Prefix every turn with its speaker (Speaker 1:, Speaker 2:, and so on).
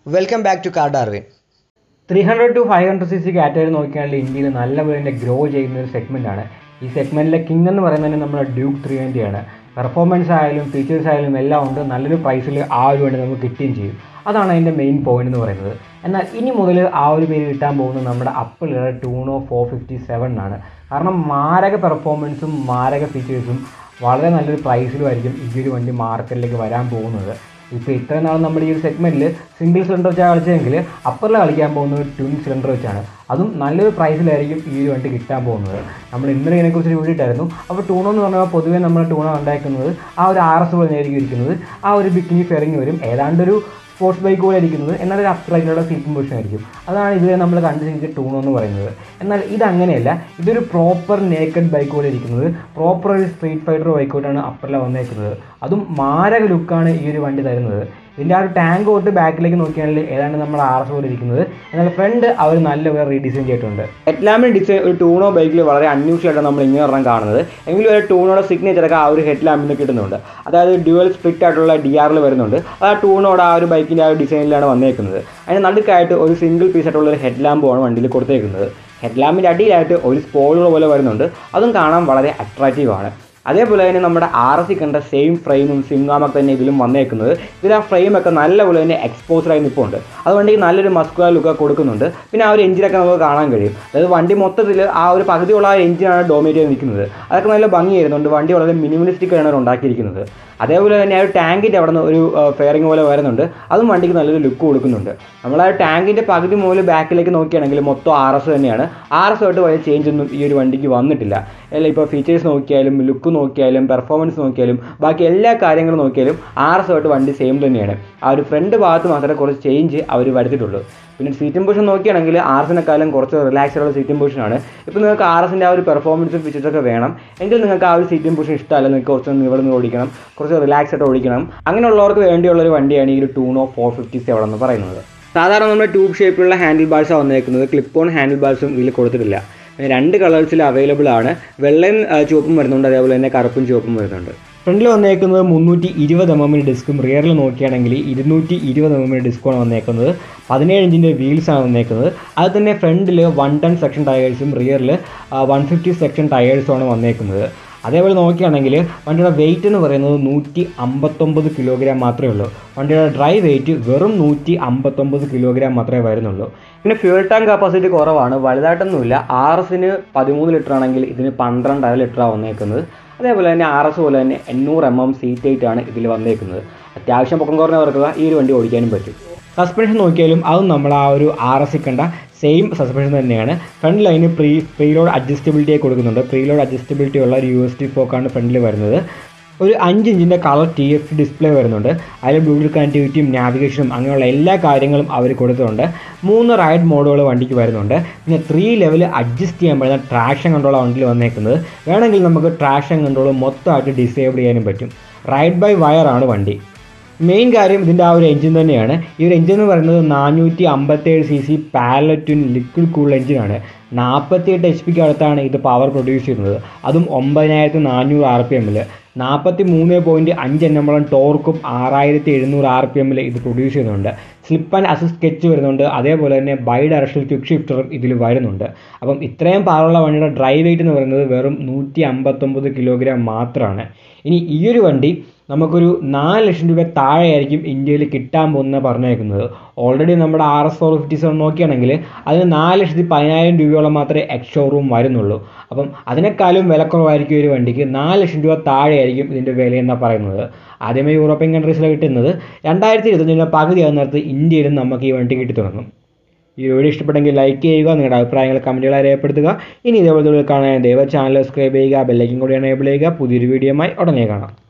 Speaker 1: welcome back to car Darwin
Speaker 2: three hundred to five hundred C C category നോക്കിയാണെങ്കിൽ ഇന്ത്യയിൽ നല്ലപോലെ തന്നെ grow ചെയ്യുന്ന ഒരു സെഗ്മെൻ്റ് ആണ് ഈ സെഗ്മെൻറ്റിലെ കിങ് എന്ന് പറയുന്നത് നമ്മുടെ ഡ്യൂക്ക് ത്രീ ആണ് പെർഫോമൻസ് ആയാലും ഫീച്ചേഴ്സ് ആയാലും എല്ലാം ഉണ്ട് നല്ലൊരു പ്രൈസിൽ ആ ഒരു വണ്ടി നമുക്ക് കിട്ടുകയും ചെയ്യും അതാണ് അതിൻ്റെ മെയിൻ പോയിന്റ് എന്ന് പറയുന്നത് എന്നാൽ ഇനി മുതൽ ആ ഒരു പേര് കിട്ടാൻ പോകുന്നത് നമ്മുടെ അപ്പിളുടെ ടൂണോ ഫോർ ഫിഫ്റ്റി സെവൻ ആണ് കാരണം മാരക പെർഫോമൻസും മാരക ഫീച്ചേഴ്സും വളരെ നല്ലൊരു പ്രൈസിലും ആയിരിക്കും ഈ ഒരു വണ്ടി മാർക്കറ്റിലേക്ക് വരാൻ പോകുന്നത് ഇപ്പോൾ ഇത്രയും നാൾ നമ്മുടെ ഈ ഒരു സെഗ്മെൻറ്റിൽ സിംഗിൾ സിലിണ്ടർ വെച്ചാൽ കളിച്ചെങ്കിൽ അപ്പറിൽ കളിക്കാൻ പോകുന്നത് ട്വിൻ സിലിണ്ടർ വെച്ചാണ് അതും നല്ലൊരു പ്രൈസിലായിരിക്കും ഈ ഒരു വണ്ടി കിട്ടാൻ പോകുന്നത് നമ്മൾ ഇന്നലെ ഇതിനെക്കുറിച്ച് വീട്ടിട്ടായിരുന്നു അപ്പോൾ ടൂണോ എന്ന് പറഞ്ഞാൽ പൊതുവേ നമ്മൾ ടൂണോ ഉണ്ടാക്കുന്നത് ആ ഒരു ആർ എസ് പോലെ ആയിരിക്കും ഇരിക്കുന്നത് ആ ഒരു ബിക്കിനി ഫെറിങ് വരും ഏതാണ്ടൊരു സ്പോർട്സ് ബൈക്ക് പോലെ ഇരിക്കുന്നത് എന്നാൽ ഒരു അപ്രൈറ്റിലുള്ള സീറ്റിംഗ് പൊസിഷൻ ആയിരിക്കും അതാണ് ഇതിൽ നമ്മൾ കണ്ടുപിടിച്ച ടൂണോ എന്ന് പറയുന്നത് എന്നാൽ ഇതങ്ങനെയല്ല ഇതൊരു പ്രോപ്പർ നേക്കഡ് ബൈക്ക് പോലെ ഇരിക്കുന്നത് പ്രോപ്പർ ഒരു സ്ട്രീറ്റ് ഫൈറ്റർ ബൈക്കോട്ടാണ് അപ്പറിൽ വന്നേക്കുന്നത് അതും മാരക ലുക്കാണ് ഈ ഒരു വണ്ടി തരുന്നത് ഇതിൻ്റെ ആ ഒരു ടാങ്ക് തൊട്ട് ബാക്കിലേക്ക് നോക്കിയാണെങ്കിൽ ഏതാണ്ട് നമ്മൾ ആർ എസ് പോലെ ഇരിക്കുന്നത് എന്നാൽ ഫ്രണ്ട് അവർ നല്ലപോലെ റീഡിസൈൻ ചെയ്തിട്ടുണ്ട് ഹെഡ്ലാമ്പിൻ്റെ ഡിസൈൻ ഒരു ടൂണോ ബൈക്കിൽ വളരെ അൺയൂഷ്വൽ ആയിട്ടാണ് നമ്മൾ ഇങ്ങനെ ഒരെണ്ണം കാണുന്നത് എങ്കിലും ഒരു ടൂണോടെ സിഗ്നേച്ചറൊക്കെ ആ ഒരു ഹെഡ് ലാമ്പിന് കിട്ടുന്നുണ്ട് അതായത് ഡ്യുവൽ സ്പ്ലിറ്റ് ആയിട്ടുള്ള ഡി ആറിൽ വരുന്നുണ്ട് അത് ആ ടൂണോടെ ആ ഒരു ബൈക്കിൻ്റെ ആ ഒരു ഡിസൈനിലാണ് വന്നേക്കുന്നത് അതിന് നടുക്കായിട്ട് ഒരു സിംഗിൾ പീസ് ആയിട്ടുള്ള ഒരു ഹെഡ് ലാമ്പുമാണ് വണ്ടിയിൽ കൊടുത്തേക്കുന്നത് ഹെഡ് ലാമ്പിൻ്റെ അടിയിലായിട്ട് ഒരു സ്പോയിലർ പോലെ വരുന്നുണ്ട് അതും കാണാൻ വളരെ അട്രാക്റ്റീവ് ആണ് അതേപോലെ തന്നെ നമ്മുടെ ആർ എസ് സി കണ്ട സെയിം ഫ്രെയിമും സിംഗാമൊക്കെ തന്നെ ഇതിലും വന്നേക്കുന്നത് ഇതിൽ ആ ഫ്രെയിമൊക്കെ നല്ലപോലെ തന്നെ എക്സ്പോസ്ഡ് ആയി നിൽപ്പുണ്ട് അതുകൊണ്ട് ഈ നല്ലൊരു മസ്കുലർ ലുക്ക് കൊടുക്കുന്നുണ്ട് പിന്നെ ആ ഒരു എഞ്ചിനൊക്കെ നമുക്ക് കാണാൻ കഴിയും അതായത് വണ്ടി മൊത്തത്തിൽ ആ ഒരു പകുതിയുള്ള ആ എഞ്ചിനാണ് ഡോമിനേറ്റ് ചെയ്ത് നിൽക്കുന്നത് അതൊക്കെ നല്ല ഭംഗി ആയിരുന്നുണ്ട് വണ്ടി വളരെ മിനിമലിസ്റ്റിക് ആണ് ഉണ്ടാക്കിയിരിക്കുന്നത് അതേപോലെ തന്നെ ആ ഒരു ടാങ്കിൻ്റെ അവിടെ നിന്ന് ഒരു ഫെയറിംഗ് പോലെ വരുന്നുണ്ട് അതും വണ്ടിക്ക് നല്ലൊരു ലുക്ക് കൊടുക്കുന്നുണ്ട് നമ്മൾ ആ ടാങ്കിൻ്റെ പകുതി മുതൽ ബാക്കിലേക്ക് നോക്കുകയാണെങ്കിൽ മൊത്തം ആർ എസ് തന്നെയാണ് ആർ എസ് ആയിട്ട് വലിയ ചേഞ്ച് ഒന്നും ഈ ഒരു വണ്ടിക്ക് വന്നിട്ടില്ല അല്ല ഇപ്പോൾ ഫീച്ചേഴ്സ് നോക്കിയാലും ലുക്ക് നോക്കിയാലും പെർഫോമൻസ് നോക്കിയാലും ബാക്കി എല്ലാ കാര്യങ്ങളും നോക്കിയാലും ആർ എസ് ആയിട്ട് വണ്ടി സെയിം തന്നെയാണ് ആ ഒരു ഫ്രണ്ട് ഭാഗത്ത് മാത്രമേ കുറച്ച് ചേഞ്ച് അവർ വരുത്തിയിട്ടുള്ളൂ പിന്നെ സീറ്റിംഗ് പൊസിഷൻ നോക്കുകയാണെങ്കിൽ ആർസിനെക്കാളും കുറച്ച് റിലാക്സ് ആയിട്ടുള്ള സീറ്റിംഗ് പൊസിഷനാണ് ഇപ്പോൾ നിങ്ങൾക്ക് ആർ എസിൻ്റെ ആ ഒരു പെർഫോമൻസും ഫീച്ചേഴ്സൊക്കെ വേണം എങ്കിൽ നിങ്ങൾക്ക് ആ ഒരു സീറ്റിംഗ് പൊസിഷൻ ഇഷ്ടമല്ല നിങ്ങൾക്ക് കുറച്ച് നിവർന്ന് ഓടിക്കണം കുറച്ച് റിലാക്സ് ആയിട്ട് ഓടിക്കണം അങ്ങനെയുള്ളവർക്ക് വേണ്ടിയുള്ള ഒരു വണ്ടിയാണ് ഈ ഒരു ടൂണോ ഫോർ ഫിഫ്റ്റി സെവൻ എന്ന് പറയുന്നത് സാധാരണ നമ്മുടെ ട്യൂബ് ഷേപ്പിലുള്ള ഹാൻഡിൽ ബാർസാണ് വന്നേക്കുന്നത് ക്ലിപ്പ് ഓൺ ഹാൻഡിൽ ബാർസും ഇതിൽ കൊടുത്തിട്ടില്ല രണ്ട് കളേഴ്സിൽ അവൈലബിൾ ആണ് വെള്ളയും ചുവപ്പും വരുന്നുണ്ട് അതേപോലെ തന്നെ കറുപ്പും ചുവപ്പും വരുന്നുണ്ട് ഫ്രണ്ടിൽ വന്നേക്കുന്നത് മുന്നൂറ്റി ഇരുപത് എം എമ്മിൻ്റെ ഡിസ്കും റിയറിൽ നോക്കുകയാണെങ്കിൽ ഇരുന്നൂറ്റി ഇരുപത് എം എമ്മിൻ്റെ ഡിസ്കുമാണ് വന്നേക്കുന്നത് പതിനേഴ് ഇഞ്ചിൻ്റെ വീൽസാണ് വന്നേക്കുന്നത് അത് തന്നെ ഫ്രണ്ടിൽ വൺ ടൺ സെക്ഷൻ ടയേഴ്സും റിയറിൽ വൺ ഫിഫ്റ്റി സെക്ഷൻ ടയേഴ്സുമാണ് വന്നേക്കുന്നത് അതേപോലെ നോക്കുകയാണെങ്കിൽ വണ്ടിയുടെ വെയിറ്റ് എന്ന് പറയുന്നത് നൂറ്റി അമ്പത്തൊമ്പത് കിലോഗ്രാം മാത്രമേ ഉള്ളൂ വണ്ടിയുടെ ഡ്രൈ വെയിറ്റ് വെറും നൂറ്റി അമ്പത്തൊമ്പത് കിലോഗ്രാം മാത്രമേ വരുന്നുള്ളൂ പിന്നെ ഫ്യൂൽ ടാങ്ക് കപ്പാസിറ്റി കുറവാണ് വലുതായിട്ടൊന്നുമില്ല ആർ എസിന് പതിമൂന്ന് ലിറ്റർ ആണെങ്കിൽ ഇതിന് പന്ത്രണ്ടര ലിറ്ററാണ് വന്നേക്കുന്നത് അതേപോലെ തന്നെ ആർ എസ് പോലെ തന്നെ എണ്ണൂറ് എം എം സീറ്റ് എയ്റ്റ് ആണ് ഇതിൽ വന്നേക്കുന്നത് അത്യാവശ്യം പൊക്കം കുറഞ്ഞവർക്ക് ഈ ഒരു വണ്ടി ഓടിക്കാനും പറ്റും സസ്പെൻഷൻ നോക്കിയാലും അതും നമ്മൾ ആ ഒരു ആർ എസ് കണ്ട സെയിം സസ്പെൻഷൻ തന്നെയാണ് ഫ്രണ്ട് ലൈന് പ്രീ പ്രീലോഡ് അഡ്ജസ്റ്റബിലിറ്റി കൊടുക്കുന്നുണ്ട് പ്രീലോഡ് അഡ്ജസ്റ്റബിലിറ്റി ഉള്ള ഒരു യു എസ് ടി ഫോക്കാണ് ഫ്രണ്ടിൽ വരുന്നത് ഒരു അഞ്ച് ഇഞ്ചിൻ്റെ കളർ ടി എഫ് ഡിസ്പ്ലേ വരുന്നുണ്ട് അതിൽ ബ്ലൂടൂത്ത് കണക്ടിവിറ്റിയും നാവിഗേഷനും അങ്ങനെയുള്ള എല്ലാ കാര്യങ്ങളും അവർ കൊടുത്തിട്ടുണ്ട് മൂന്ന് റൈഡ് മോഡുകൾ വണ്ടിക്ക് വരുന്നുണ്ട് പിന്നെ ത്രീ ലെവൽ അഡ്ജസ്റ്റ് ചെയ്യാൻ പറ്റുന്ന ട്രാക്ഷൻ കൺട്രോൾ വണ്ടിയിൽ വന്നേക്കുന്നത് വേണമെങ്കിൽ നമുക്ക് ട്രാക്ഷൻ കൺട്രോൾ മൊത്തമായിട്ട് ഡിസേബിൾ ചെയ്യാനും പറ്റും റൈഡ് ബൈ വയറാണ് വണ്ടി മെയിൻ കാര്യം ഇതിൻ്റെ ആ ഒരു എഞ്ചിൻ തന്നെയാണ് ഈ ഒരു എഞ്ചിൻ എന്ന് പറയുന്നത് നാനൂറ്റി അമ്പത്തേഴ് C C parallel twin liquid cool എഞ്ചിനാണ് നാൽപ്പത്തിയെട്ട് എച്ച് പിക്ക് അടുത്താണ് ഇത് പവർ പ്രൊഡ്യൂസ് ചെയ്യുന്നത് അതും ഒമ്പതിനായിരത്തി നാനൂറ് ആർ പി എമ്മിൽ നാൽപ്പത്തി മൂന്ന് പോയിൻറ്റ് അഞ്ച് എൻ എമ്മളം ടോർക്കും ആറായിരത്തി എഴുന്നൂറ് ആർ പി എമ്മിൽ ഇത് പ്രൊഡ്യൂസ് ചെയ്യുന്നുണ്ട് സ്ലിപ്പ് ആൻഡ് അസിസ്റ്റ് സ്കെച്ച് വരുന്നുണ്ട് അതേപോലെ തന്നെ ബൈ ഡയറക്ഷണൽ ക്വിക്ക് ഷിഫ്റ്ററും ഇതിൽ വരുന്നുണ്ട് അപ്പം ഇത്രയും പവറുള്ള വണ്ടിയുടെ ഡ്രൈ വെയിറ്റ് എന്ന് പറയുന്നത് വെറും നൂറ്റി അമ്പത്തൊമ്പത് കിലോഗ്രാം മാത്രമാണ് ഇനി ഈ ഒരു വണ്ടി നമുക്കൊരു നാല് ലക്ഷം രൂപ താഴെയായിരിക്കും ഇന്ത്യയിൽ കിട്ടാൻ പോകുന്ന പറഞ്ഞേക്കുന്നത് ഓൾറെഡി നമ്മുടെ R S four fifty seven നോക്കുകയാണെങ്കിൽ അതിന് നാല് ലക്ഷത്തി പതിനായിരം രൂപയോളം മാത്രമേ എക്സ് ഷോറൂം വരുന്നുള്ളൂ അപ്പം അതിനേക്കാളും വിലക്കുറവായിരിക്കും ഒരു വണ്ടിക്ക് നാല് ലക്ഷം രൂപ താഴെയായിരിക്കും ഇതിൻ്റെ വിലയെന്നാണ് പറയുന്നത് ആദ്യമേ യൂറോപ്യൻ കൺട്രീസിൽ കിട്ടുന്നത് രണ്ടായിരത്തി ഇരുപത്തഞ്ചിൻ്റെ പകുതി ആകുന്നിടത്ത് ഇന്ത്യയിലും നമുക്ക് ഈ വണ്ടി കിട്ടി തുടങ്ങും ഈ വീഡിയോ ഇഷ്ടപ്പെട്ടെങ്കിൽ ലൈക്ക് ചെയ്യുക നിങ്ങളുടെ അഭിപ്രായങ്ങൾ കമൻറ്റുകളായി രേഖപ്പെടുത്തുക ഇനി ഇതേപോലത്തെ കാണാൻ ദയവ് ചാനൽ സബ്സ്ക്രൈബ് ചെയ്യുക ബെല്ലൈക്കും കൂടി എനേബിൾ ചെയ്യുക പുതിയൊരു വീഡിയോയുമായി ഉടനെ കാണാം